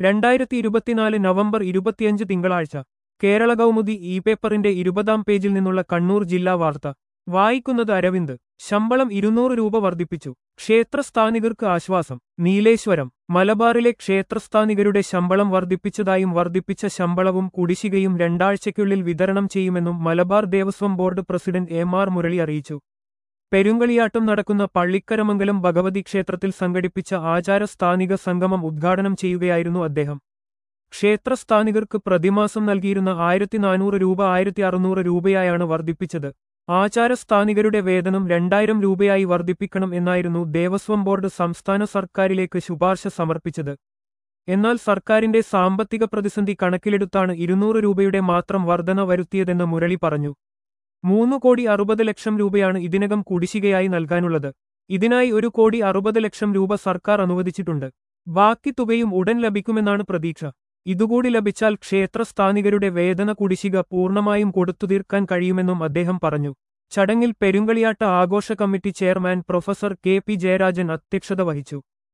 രണ്ടായിരത്തി ഇരുപത്തിനാല് നവംബർ ഇരുപത്തിയഞ്ച് തിങ്കളാഴ്ച കേരള കൗമുദി ഇ പേപ്പറിന്റെ ഇരുപതാം പേജിൽ നിന്നുള്ള കണ്ണൂർ ജില്ലാ വാർത്ത വായിക്കുന്നത് അരവിന്ദ് ശമ്പളം ഇരുന്നൂറ് രൂപ വർദ്ധിപ്പിച്ചു ക്ഷേത്രസ്ഥാനികർക്ക് ആശ്വാസം നീലേശ്വരം മലബാറിലെ ക്ഷേത്രസ്ഥാനികരുടെ ശമ്പളം വർദ്ധിപ്പിച്ചതായും വർദ്ധിപ്പിച്ച ശമ്പളവും കുടിശ്ശികയും രണ്ടാഴ്ചയ്ക്കുള്ളിൽ വിതരണം ചെയ്യുമെന്നും Malabar Devaswom board president M R Murali അറിയിച്ചു പെരുങ്കളിയാട്ടം നടക്കുന്ന പള്ളിക്കരമംഗലം ഭഗവതി ക്ഷേത്രത്തിൽ സംഘടിപ്പിച്ച ആചാര സ്ഥാനിക സംഗമം ഉദ്ഘാടനം ചെയ്യുകയായിരുന്നു അദ്ദേഹം ക്ഷേത്രസ്ഥാനികർക്ക് പ്രതിമാസം നൽകിയിരുന്ന ആയിരത്തി നാനൂറ് രൂപ ആയിരത്തി അറുന്നൂറ് രൂപയായാണ് വർദ്ധിപ്പിച്ചത് ആചാരസ്ഥാനികരുടെ വേതനം രണ്ടായിരം രൂപയായി വർദ്ധിപ്പിക്കണം എന്നായിരുന്നു ദേവസ്വം ബോർഡ് സംസ്ഥാന സർക്കാരിലേക്ക് ശുപാർശ സമർപ്പിച്ചത് എന്നാൽ സർക്കാരിന്റെ സാമ്പത്തിക പ്രതിസന്ധി കണക്കിലെടുത്താണ് ഇരുന്നൂറ് രൂപയുടെ മാത്രം വർധന വരുത്തിയതെന്ന് മുരളി പറഞ്ഞു മൂന്ന് കോടി അറുപത് ലക്ഷം രൂപയാണ് ഇതിനകം കുടിശ്ശികയായി നൽകാനുള്ളത് ഇതിനായി ഒരു കോടി അറുപത് ലക്ഷം രൂപ സർക്കാർ അനുവദിച്ചിട്ടുണ്ട് ബാക്കി തുകയും ഉടൻ ലഭിക്കുമെന്നാണ് പ്രതീക്ഷ ഇതുകൂടി ലഭിച്ചാൽ ക്ഷേത്രസ്ഥാനികരുടെ വേതന കുടിശ്ശിക പൂർണ്ണമായും കൊടുത്തുതീർക്കാൻ കഴിയുമെന്നും അദ്ദേഹം പറഞ്ഞു ചടങ്ങിൽ പെരുങ്കളിയാട്ട ആഘോഷ committee chairman professor K P Jayarajan അധ്യക്ഷത വഹിച്ചു